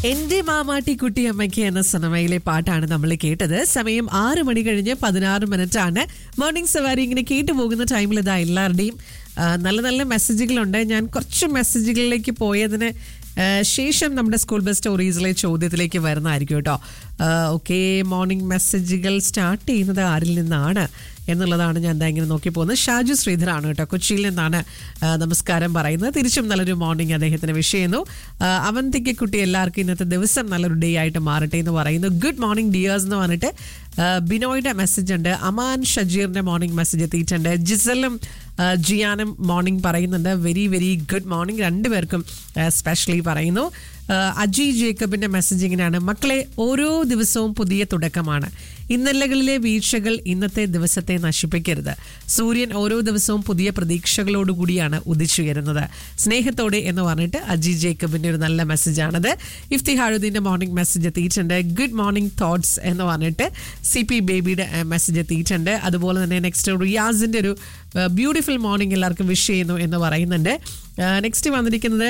എന്റെ മാമാട്ടിക്കുട്ടി അമ്മയ്ക്ക് എന്ന സിനിമയിലെ പാട്ടാണ് നമ്മൾ കേട്ടത് സമയം ആറ് മണി കഴിഞ്ഞ് പതിനാറ് മിനിറ്റ് ആണ് മോർണിംഗ് സവാരി ഇങ്ങനെ കേട്ടു പോകുന്ന ടൈമിൽ ഇതാ എല്ലാവരുടെയും ആ, നല്ല നല്ല മെസ്സേജുകളുണ്ട് ഞാൻ കുറച്ച് മെസ്സേജുകളിലേക്ക് പോയതിന് ആ, ശേഷം നമ്മുടെ സ്കൂൾ ബസ് സ്റ്റോറീസിലെ ചോദ്യത്തിലേക്ക് വരുന്നതായിരിക്കും കേട്ടോ ഓക്കെ മോർണിംഗ് മെസ്സേജുകൾ സ്റ്റാർട്ട് ചെയ്യുന്നത് ആരിൽ നിന്നാണ് എന്നുള്ളതാണ് ഞാൻ എന്താ ഇങ്ങനെ നോക്കി പോകുന്നത് ഷാജു ശ്രീധറാണ് കേട്ടോ കൊച്ചിയിൽ നിന്നാണ് ആ, നമസ്കാരം പറയുന്നത് തിരിച്ചും നല്ലൊരു മോർണിംഗ് അദ്ദേഹത്തിന് വിഷ് ചെയ്യുന്നു ആ, അവന്തിക്ക് കുട്ടി എല്ലാവർക്കും ഇന്നത്തെ ദിവസം നല്ലൊരു ഡേ ആയിട്ട് മാറട്ടെ എന്ന് പറയുന്നു ഗുഡ് മോർണിംഗ് ഡിയേഴ്സ് എന്ന് പറഞ്ഞിട്ട് ആ, ബിനോയുടെ മെസ്സേജ് ഉണ്ട് അമാൻ ഷജീറിന്റെ മോർണിംഗ് മെസ്സേജ് എത്തിയിട്ടുണ്ട് ജിസലും ആ, ജിയാനും മോർണിംഗ് പറയുന്നുണ്ട് വെരി വെരി ഗുഡ് മോർണിംഗ് രണ്ടുപേർക്കും സ്പെഷ്യലി പറയുന്നു ആ, അജി ജേക്കബിന്റെ മെസ്സേജ് ഇങ്ങനെയാണ് മക്കളെ ഓരോ ദിവസവും പുതിയ തുടക്കമാണ് ഇന്നലകളിലെ വീഴ്ചകൾ ഇന്നത്തെ ദിവസത്തെ നശിപ്പിക്കരുത് സൂര്യൻ ഓരോ ദിവസവും പുതിയ പ്രതീക്ഷകളോടുകൂടിയാണ് ഉദിച്ചുയരുന്നത് സ്നേഹത്തോടെ എന്ന് പറഞ്ഞിട്ട് അജി ജേക്കബിന്റെ ഒരു നല്ല മെസ്സേജാണത് ഇഫ്തിഹാറുദ്ദീന്റെ മോർണിംഗ് മെസ്സേജ് എത്തിയിട്ടുണ്ട് ഗുഡ് മോർണിംഗ് തോട്ട്സ് എന്ന് പറഞ്ഞിട്ട് സി പി ബേബിയുടെ മെസ്സേജ് എത്തിയിട്ടുണ്ട് അതുപോലെ തന്നെ നെക്സ്റ്റ് റിയാസിന്റെ ഒരു ബ്യൂട്ടിഫുൾ മോർണിംഗ് എല്ലാവർക്കും വിഷ് ചെയ്യുന്നു എന്ന് പറയുന്നുണ്ട് നെക്സ്റ്റ് വന്നിരിക്കുന്നത്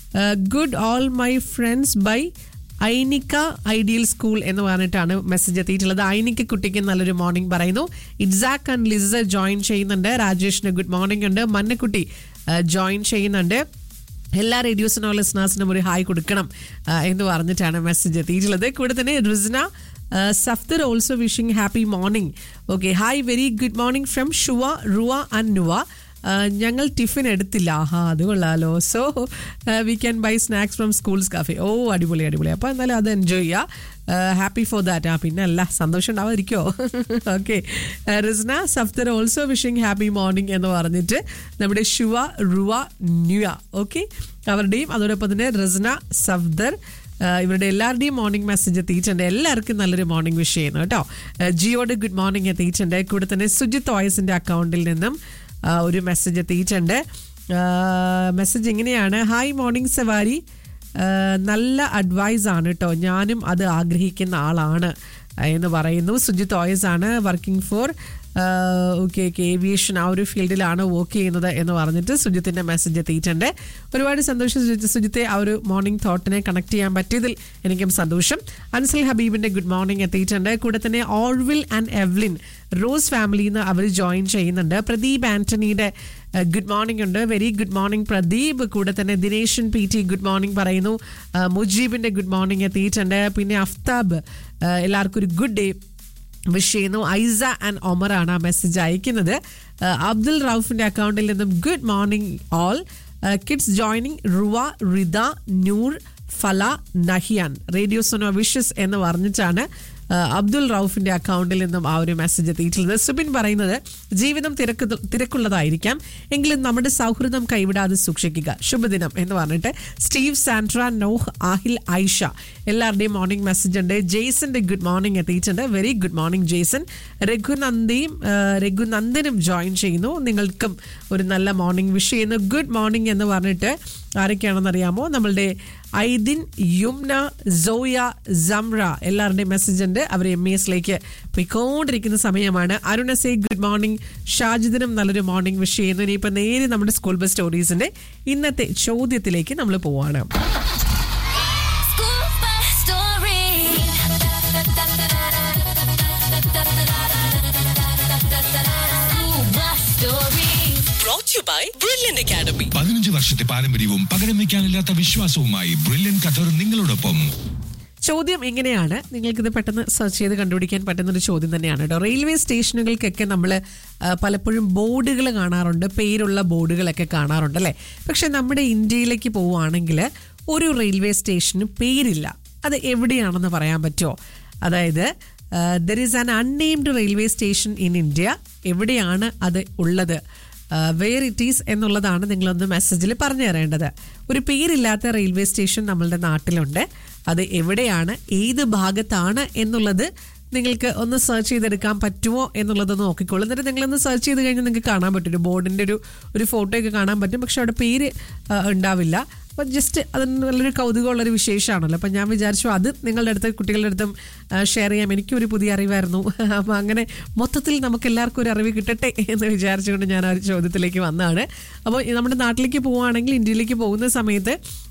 good all my friends by Ainikka ideal school എന്ന് പറഞ്ഞിട്ടാണ് മെസ്സേജ് എത്തിയിട്ടുള്ളത് ഐനിക്ക കുട്ടിക്ക് നല്ലൊരു മോർണിംഗ് പറയുന്നു ഇറ്റ്സാക്ക് ആൻഡ് ലിസ ജോയിൻ ചെയ്യുന്നുണ്ട് രാജേഷിന് ഗുഡ് മോർണിംഗ് ഉണ്ട് മന്നക്കുട്ടി ജോയിൻ ചെയ്യുന്നുണ്ട് എല്ലാ റേഡിയോസിനോ ലിസ്ണേഴ്സിനും ഒരു ഹായ് കൊടുക്കണം ആ, എന്ന് പറഞ്ഞിട്ടാണ് മെസ്സേജ് എത്തിയിട്ടുള്ളത് കൂടെ തന്നെ Risna Safthar also wishing happy morning okay hi very good morning from Shuva Ruva and Nuva ആ, ഞങ്ങൾ ടിഫിൻ എടുത്തില്ല ആഹാ അത് കൊള്ളാലോ so we can buy snacks from schools cafe ഓ അടിപൊളി അടിപൊളി അപ്പോൾ എന്തായാലും അത് എൻജോയ് ചെയ്യുക ഹാപ്പി ഫോർ ദാറ്റ് ആ പിന്നെ അല്ല സന്തോഷം ഉണ്ടാവാതിരിക്കോ okay Risna Safthar also wishing happy morning എന്ന് പറഞ്ഞിട്ട് നമ്മുടെ ഷുവ റുവ ന്യൂയ ഓക്കെ അവരുടെയും അതോടൊപ്പം തന്നെ റിസ്ന സഫ്ദർ ആ, ഇവരുടെ എല്ലാവരുടെയും മോർണിംഗ് മെസ്സേജ് എത്തിയിട്ടുണ്ട് എല്ലാവർക്കും നല്ലൊരു മോർണിംഗ് വിഷ് ചെയ്യുന്നു കേട്ടോ ആ, ജിയോയുടെ ഗുഡ് മോർണിംഗ് എത്തിയിട്ടുണ്ട് കൂടെ തന്നെ സുജിത് ഓയസിന്റെ അക്കൗണ്ടിൽ നിന്നും ആ, ഒരു മെസ്സേജ് എത്തിയിട്ടുണ്ട് മെസ്സേജ് ഇങ്ങനെയാണ് ഹായ് മോർണിംഗ് സവാരി ആ, നല്ല അഡ്വൈസ് ആണ് കേട്ടോ ഞാനും അത് ആഗ്രഹിക്കുന്ന ആളാണ് എന്ന് പറയുന്നു സുജിത് ഓയസ് ആണ് working for okay okay aviation ആ ഒരു ഫീൽഡിലാണ് വർക്ക് ചെയ്യുന്നത് എന്ന് പറഞ്ഞിട്ട് സുജിത്തിന്റെ മെസ്സേജ് എത്തിയിട്ടുണ്ട് ഒരുപാട് സന്തോഷം സുജിത്ത് സുജിത്തെ ആ ഒരു മോർണിംഗ് തോട്ടിനെ കണക്ട് ചെയ്യാൻ പറ്റിയതിൽ എനിക്കും സന്തോഷം അൻസൽ ഹബീബിന്റെ ഗുഡ് മോർണിംഗ് എത്തിയിട്ടുണ്ട് കൂടെ തന്നെ ഓൾവിൽ ആൻഡ് എവ്ലിൻ റോസ് ഫാമിലിയിൽ നിന്ന് അവർ ജോയിൻ ചെയ്യുന്നുണ്ട് പ്രദീപ് ആന്റണിയുടെ ഗുഡ് മോർണിംഗ് ഉണ്ട് വെരി ഗുഡ് മോർണിംഗ് പ്രദീപ് കൂടെ തന്നെ Dineshan P T good morning പറയുന്നു ആ, മുജീബിന്റെ ഗുഡ് മോർണിംഗ് എത്തിയിട്ടുണ്ട് പിന്നെ അഫ്താബ് ആ, എല്ലാവർക്കും ഒരു ഗുഡ് ഡേ വിഷ് ചെയ്യുന്നു ഐസ ആൻഡ് ഒമറാണ് ആ മെസ്സേജ് അയക്കുന്നത് ആ, അബ്ദുൽ റൌഫിന്റെ അക്കൗണ്ടിൽ നിന്നും good morning all kids joining Ruva Rida Noor Fala Nahiyan radio സോനോ wishes എന്ന് പറഞ്ഞിട്ടാണ് ആ, അബ്ദുൽ റൌഫിന്റെ അക്കൗണ്ടിൽ നിന്നും ആ ഒരു മെസ്സേജ് എത്തിയിട്ടുള്ളത് സുബിൻ പറയുന്നത് ജീവിതം തിരക്ക് തിരക്കുള്ളതായിരിക്കാം എങ്കിലും നമ്മുടെ സൗഹൃദം കൈവിടാതെ സൂക്ഷിക്കുക ശുഭദിനം എന്ന് പറഞ്ഞിട്ട് Steve Sandra Noah Aahil Aisha എല്ലാവരുടെയും മോർണിംഗ് മെസ്സേജ് ഉണ്ട് ജെയ്സന്റെ ഗുഡ് മോർണിംഗ് എത്തിയിട്ടുണ്ട് വെരി ഗുഡ് മോർണിംഗ് ജെയ്സൺ രഘുനന്ദിയും ആ, രഘുനന്ദനും ജോയിൻ ചെയ്യുന്നു നിങ്ങൾക്കും ഒരു നല്ല മോർണിംഗ് വിഷ് ചെയ്യുന്നു ഗുഡ് മോർണിംഗ് എന്ന് പറഞ്ഞിട്ട് ആരൊക്കെയാണെന്ന് അറിയാമോ നമ്മളുടെ ഐദിൻ യുംന സോയ സംറ എല്ലാവരുടെയും മെസ്സേജ് ഉണ്ട് അവർ എം എസിലേക്ക് പോയിക്കൊണ്ടിരിക്കുന്ന സമയമാണ് അരുണസേ ഗുഡ് മോർണിംഗ് ഷാജിദിനും നല്ലൊരു മോർണിംഗ് വിഷ് ചെയ്യുന്നു ഇനിയിപ്പോൾ നേരെ നമ്മുടെ സ്കൂൾ ബസ് സ്റ്റോറീസിന്റെ ഇന്നത്തെ ചോദ്യത്തിലേക്ക് നമ്മൾ പോവാണ് School bus story. School bus story. brought to you by Brilliant Academy. പതിനഞ്ച് വർഷത്തെ പാരമ്പര്യവും പകരം വയ്ക്കാനില്ലാത്ത വിശ്വാസവുമായി ബ്രില്യൻ ഖത്തർ നിങ്ങളോടൊപ്പം ചോദ്യം ഇങ്ങനെയാണ് നിങ്ങൾക്കിത് പെട്ടെന്ന് സെർച്ച് ചെയ്ത് കണ്ടുപിടിക്കാൻ പറ്റുന്ന ഒരു ചോദ്യം തന്നെയാണ് കേട്ടോ റെയിൽവേ സ്റ്റേഷനുകൾക്കൊക്കെ നമ്മൾ പലപ്പോഴും ബോർഡുകൾ കാണാറുണ്ട് പേരുള്ള ബോർഡുകളൊക്കെ കാണാറുണ്ട് അല്ലേ പക്ഷെ നമ്മുടെ ഇന്ത്യയിലേക്ക് പോവുകയാണെങ്കിൽ ഒരു റെയിൽവേ സ്റ്റേഷന് പേരില്ല അത് എവിടെയാണെന്ന് പറയാൻ പറ്റുമോ അതായത് there is an unnamed railway station in India എവിടെയാണ് അത് ഉള്ളത് വേർ ഇറ്റ് ഈസ് എന്നുള്ളതാണ് നിങ്ങളൊന്ന് മെസ്സേജിൽ പറഞ്ഞു തരേണ്ടത് ഒരു പേരില്ലാത്ത റെയിൽവേ സ്റ്റേഷൻ നമ്മളുടെ നാട്ടിലുണ്ട് അത് എവിടെയാണ് ഏത് ഭാഗത്താണ് എന്നുള്ളത് നിങ്ങൾക്ക് ഒന്ന് സെർച്ച് ചെയ്തെടുക്കാൻ പറ്റുമോ എന്നുള്ളതൊന്ന് നോക്കിക്കോളൂ എന്നിട്ട് നിങ്ങളൊന്ന് സെർച്ച് ചെയ്ത് കഴിഞ്ഞാൽ നിങ്ങൾക്ക് കാണാൻ പറ്റും ഒരു ബോർഡിൻ്റെ ഒരു ഒരു ഫോട്ടോ ഒക്കെ കാണാൻ പറ്റും പക്ഷെ അവിടെ പേര് ആ, ഉണ്ടാവില്ല അപ്പം ജസ്റ്റ് അത് നല്ലൊരു കൗതുകമുള്ളൊരു വിശേഷമാണല്ലോ അപ്പം ഞാൻ വിചാരിച്ചു അത് നിങ്ങളുടെ അടുത്ത് കുട്ടികളുടെ അടുത്തും ഷെയർ ചെയ്യാം എനിക്കും ഒരു പുതിയ അറിവായിരുന്നു അപ്പം അങ്ങനെ മൊത്തത്തിൽ നമുക്ക് എല്ലാവർക്കും ഒരു അറിവ് കിട്ടട്ടെ എന്ന് വിചാരിച്ചുകൊണ്ട് ഞാൻ ആ ഒരു ചോദ്യത്തിലേക്ക് വന്നതാണ് അപ്പോൾ നമ്മുടെ നാട്ടിലേക്ക് പോവുകയാണെങ്കിൽ ഇന്ത്യയിലേക്ക് പോകുന്ന സമയത്ത്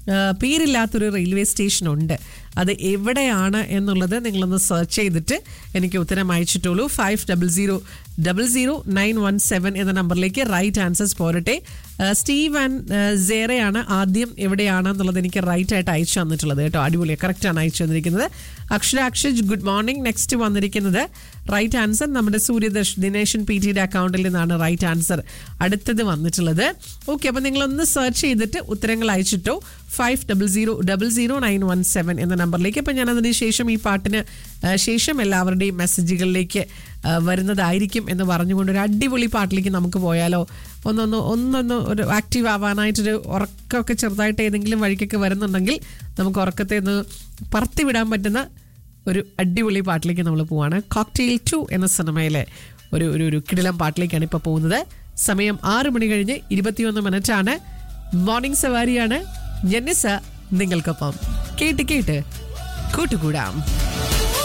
ആ, പേരില്ലാത്തൊരു റെയിൽവേ സ്റ്റേഷൻ ഉണ്ട് അത് എവിടെയാണ് എന്നുള്ളത് നിങ്ങളൊന്ന് സെർച്ച് ചെയ്തിട്ട് എനിക്ക് ഉത്തരം അയച്ചിട്ടുള്ളൂ five double zero double zero nine one seven എന്ന നമ്പറിലേക്ക് റൈറ്റ് ആൻസേഴ്സ് പോരട്ടെ ആ, സ്റ്റീവ് ആൻഡ് ആ, സേറയാണ് ആദ്യം എവിടെയാണ് എന്നുള്ളത് എനിക്ക് റൈറ്റ് ആയിട്ട് അയച്ചു തന്നിട്ടുള്ളത് കേട്ടോ അടിപൊളി കറക്റ്റാണ് അയച്ചു തന്നിരിക്കുന്നത് Akshara Akshaj good morning next വന്നിരിക്കുന്നത് റൈറ്റ് ആൻസർ നമ്മുടെ സൂര്യദർശ് ദിനേശൻ പി ടിയുടെ അക്കൗണ്ടിൽ നിന്നാണ് റൈറ്റ് ആൻസർ അടുത്തത് വന്നിട്ടുള്ളത് ഓക്കെ അപ്പോൾ നിങ്ങളൊന്ന് സെർച്ച് ചെയ്തിട്ട് ഉത്തരങ്ങൾ അയച്ചിട്ടോ five double zero double zero nine one seven എന്ന നമ്പറിലേക്ക് അപ്പോൾ ഞാൻ അതിന് ശേഷം ഈ പാട്ടിന് ആ, ശേഷം എല്ലാവരുടെയും മെസ്സേജുകളിലേക്ക് ആ, വരുന്നതായിരിക്കും എന്ന് പറഞ്ഞുകൊണ്ട് ഒരു അടിപൊളി പാട്ടിലേക്ക് നമുക്ക് പോയാലോ ഒന്നൊന്ന് ഒന്നൊന്ന് ഒരു ആക്റ്റീവ് ആവാനായിട്ടൊരു ഉറക്കമൊക്കെ ചെറുതായിട്ട് ഏതെങ്കിലും വഴിക്കൊക്കെ വരുന്നുണ്ടെങ്കിൽ നമുക്ക് ഉറക്കത്തെ ഒന്ന് പറത്തി വിടാൻ പറ്റുന്ന ഒരു അടിപൊളി പാട്ടിലേക്ക് നമ്മൾ പോവാണ് കോക്ടെയിൽ ടു എന്ന സിനിമയിലെ ഒരു ഒരു ഒരു കിടിലം പാട്ടിലേക്കാണ് ഇപ്പോൾ പോകുന്നത് സമയം ആറ് മണി കഴിഞ്ഞ് ഇരുപത്തിയൊന്ന് മിനിറ്റാണ് മോർണിംഗ് സവാരിയാണ് ജെന്നിസ നിങ്ങൾക്കൊപ്പം കേട്ട് കേട്ട് കൂട്ടുകൂടാം